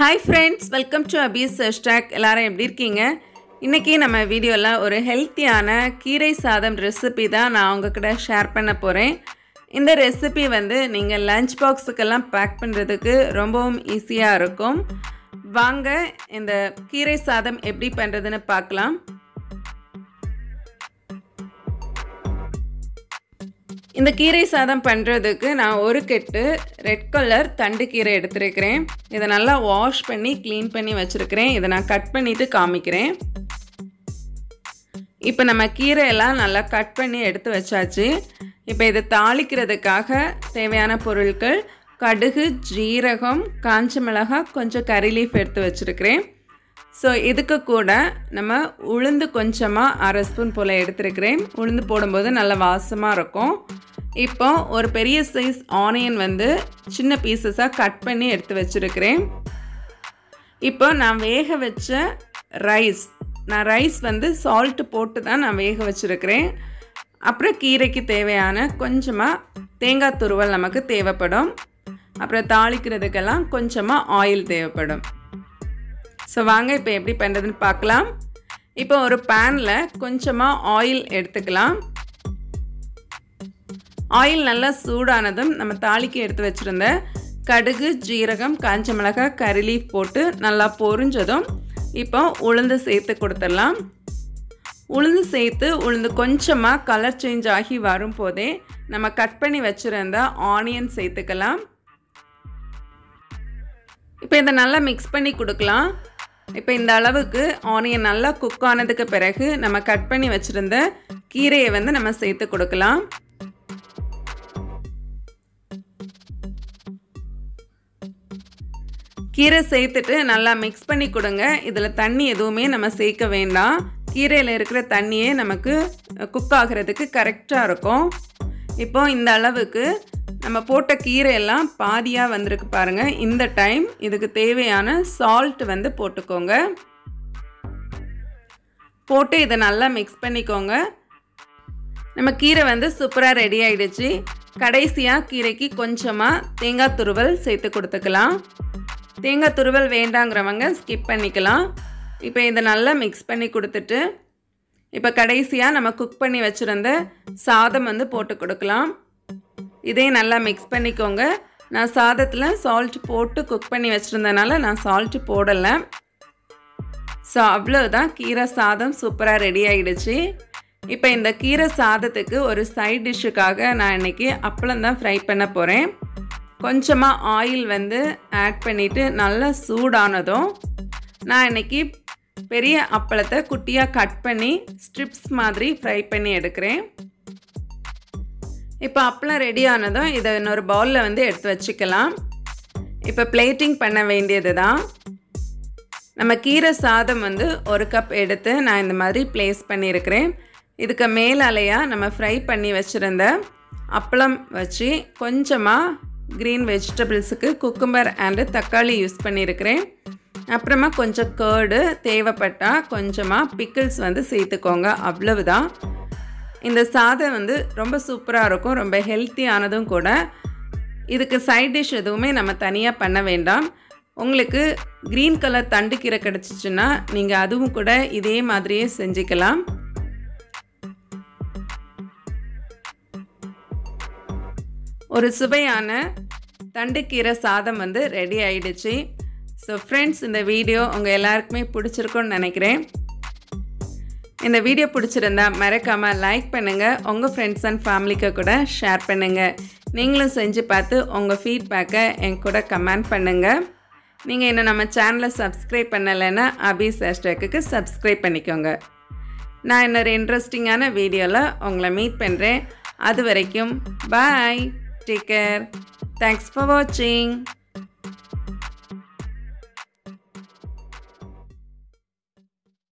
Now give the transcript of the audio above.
hi friends welcome to Abi's stack எல்லாரும் எப்படி இருக்கீங்க இன்றைக்கி நம்ம வீடியோவில் ஒரு ஹெல்த்தியான கீரை சாதம் ரெசிபி தான் நான் உங்ககிட்ட ஷேர் பண்ண போகிறேன் இந்த ரெசிபி வந்து நீங்கள் லஞ்ச் பாக்ஸுக்கெல்லாம் பேக் பண்ணுறதுக்கு ரொம்பவும் ஈஸியாக இருக்கும் வாங்க இந்த கீரை சாதம் எப்படி பண்ணுறதுன்னு பார்க்கலாம் இந்த கீரை சாதம் பண்ணுறதுக்கு நான் ஒரு கெட்டு ரெட் கலர் தண்டு கீரை எடுத்துருக்கிறேன் இதை நல்லா வாஷ் பண்ணி க்ளீன் பண்ணி வச்சுருக்கிறேன் இதை நான் கட் பண்ணிவிட்டு காமிக்கிறேன் இப்போ நம்ம கீரையெல்லாம் நல்லா கட் பண்ணி எடுத்து வச்சாச்சு இப்போ இதை தாளிக்கிறதுக்காக தேவையான பொருட்கள் கடுகு ஜீரகம் காஞ்ச மிளகாய் கொஞ்சம் கறி லீஃப் எடுத்து வச்சுருக்கிறேன் ஸோ இதுக்கு கூட நம்ம உளுந்து கொஞ்சமாக அரை ஸ்பூன் போல் எடுத்துருக்கிறேன் உளுந்து போடும்போது நல்ல வாசமாக இருக்கும் இப்போ ஒரு பெரிய சைஸ் ஆனியன் வந்து சின்ன பீசஸாக கட் பண்ணி எடுத்து வச்சுருக்கிறேன் இப்போ நான் வேக வச்ச ரைஸ் நான் ரைஸ் வந்து சால்ட்டு போட்டு தான் நான் வேக வச்சுருக்கிறேன் அப்புறம் கீரைக்கு தேவையான கொஞ்சமாக தேங்காய் துருவல் நமக்கு தேவைப்படும் அப்புறம் தாளிக்கிறதுக்கெல்லாம் கொஞ்சமாக ஆயில் தேவைப்படும் ஸோ வாங்க இப்போ எப்படி பண்ணுறதுன்னு பார்க்கலாம் இப்போ ஒரு பேனில் கொஞ்சமாக ஆயில் எடுத்துக்கலாம் ஆயில் நல்லா சூடானதும் நம்ம தாளிக்கு எடுத்து வச்சுருந்த கடுகு ஜீரகம் காஞ்ச மிளகாய் கரிலி போட்டு நல்லா பொரிஞ்சதும் இப்போ உளுந்து சேர்த்து கொடுத்துடலாம் உளுந்து சேர்த்து உளுந்து கொஞ்சமாக கலர் சேஞ்ச் ஆகி வரும்போதே நம்ம கட் பண்ணி வச்சுருந்த ஆனியன் சேர்த்துக்கலாம் இப்போ இதை நல்லா மிக்ஸ் பண்ணி கொடுக்கலாம் இப்போ இந்த அளவுக்கு ஆனியன் நல்லா குக் ஆனதுக்கு பிறகு நம்ம கட் பண்ணி வச்சுருந்த கீரையை வந்து நம்ம சேர்த்து கொடுக்கலாம் கீரை சேர்த்துட்டு நல்லா மிக்ஸ் பண்ணி கொடுங்க இதில் தண்ணி எதுவுமே நம்ம சேர்க்க வேண்டாம் கீரையில் இருக்கிற தண்ணியே நமக்கு குக் ஆகிறதுக்கு கரெக்டாக இருக்கும் இப்போ இந்த அளவுக்கு நம்ம போட்ட கீரையெல்லாம் பாதியாக வந்திருக்கு பாருங்கள் இந்த டைம் இதுக்கு தேவையான சால்ட் வந்து போட்டுக்கோங்க போட்டு இதை நல்லா மிக்ஸ் பண்ணிக்கோங்க நம்ம கீரை வந்து சூப்பராக ரெடி ஆகிடுச்சு கடைசியாக கீரைக்கு கொஞ்சமாக தேங்காய் துருவல் சேர்த்து கொடுத்துக்கலாம் தேங்காய் துருவல் வேண்டாங்கிறவங்க ஸ்கிப் பண்ணிக்கலாம் இப்போ இதை நல்லா மிக்ஸ் பண்ணி கொடுத்துட்டு இப்போ கடைசியாக நம்ம குக் பண்ணி வச்சுருந்த சாதம் வந்து போட்டு கொடுக்கலாம் இதையும் நல்லா மிக்ஸ் பண்ணிக்கோங்க நான் சாதத்தில் சால்ட் போட்டு குக் பண்ணி வச்சுருந்தனால நான் சால்ட்டு போடலை ஸோ அவ்வளோதான் கீரை சாதம் சூப்பராக ரெடி ஆகிடுச்சு இப்போ இந்த கீரை சாதத்துக்கு ஒரு சைட் டிஷ்ஷுக்காக நான் இன்றைக்கி அப்பளம் தான் ஃப்ரை பண்ண போகிறேன் கொஞ்சமாக ஆயில் வந்து ஆட் பண்ணிவிட்டு நல்லா சூடானதும் நான் இன்றைக்கி பெரிய அப்பளத்தை குட்டியாக கட் பண்ணி ஸ்ட்ரிப்ஸ் மாதிரி ஃப்ரை பண்ணி எடுக்கிறேன் இப்போ அப்பளம் ரெடி ஆனதும் இதை இன்னொரு பவுலில் வந்து எடுத்து வச்சுக்கலாம் இப்போ பிளேட்டிங் பண்ண வேண்டியது தான் நம்ம கீரை சாதம் வந்து ஒரு கப் எடுத்து நான் இந்த மாதிரி ப்ளேஸ் பண்ணியிருக்கிறேன் இதுக்கு மேலாலையாக நம்ம ஃப்ரை பண்ணி வச்சுருந்த அப்பளம் வச்சு கொஞ்சமாக க்ரீன் வெஜிடபிள்ஸுக்கு குக்கும்பர் அண்டு தக்காளி யூஸ் பண்ணியிருக்கிறேன் அப்புறமா கொஞ்சம் கேர்டு தேவைப்பட்டால் கொஞ்சமாக பிக்கிள்ஸ் வந்து சேர்த்துக்கோங்க அவ்வளவுதான் இந்த சாதம் வந்து ரொம்ப சூப்பராக இருக்கும் ரொம்ப ஹெல்த்தியானதும் கூட இதுக்கு சைட் டிஷ் எதுவுமே நம்ம தனியாக பண்ண வேண்டாம் உங்களுக்கு க்ரீன் கலர் தண்டு கீரை கிடச்சிச்சின்னா நீங்கள் அதுவும் கூட இதே மாதிரியே செஞ்சுக்கலாம் ஒரு சுவையான தண்டுக்கீரை சாதம் வந்து ரெடி ஆயிடுச்சு ஸோ ஃப்ரெண்ட்ஸ் இந்த வீடியோ உங்கள் எல்லாருக்குமே பிடிச்சிருக்குன்னு நினைக்கிறேன் இந்த வீடியோ பிடிச்சிருந்தா மறக்காமல் லைக் பண்ணுங்கள் உங்கள் ஃப்ரெண்ட்ஸ் அண்ட் ஃபேமிலிக்கு கூட ஷேர் பண்ணுங்கள் நீங்களும் செஞ்சு பார்த்து உங்கள் ஃபீட்பேக்கை என் கூட கமெண்ட் பண்ணுங்கள் நீங்கள் இன்னும் நம்ம சேனலை சப்ஸ்கிரைப் பண்ணலைன்னா அபி சேஷ்டேக்கு சப்ஸ்கிரைப் பண்ணிக்கோங்க நான் இன்னொரு இன்ட்ரெஸ்டிங்கான வீடியோவில் உங்களை மீட் பண்ணுறேன் அது வரைக்கும் bye take care thanks for வாட்சிங்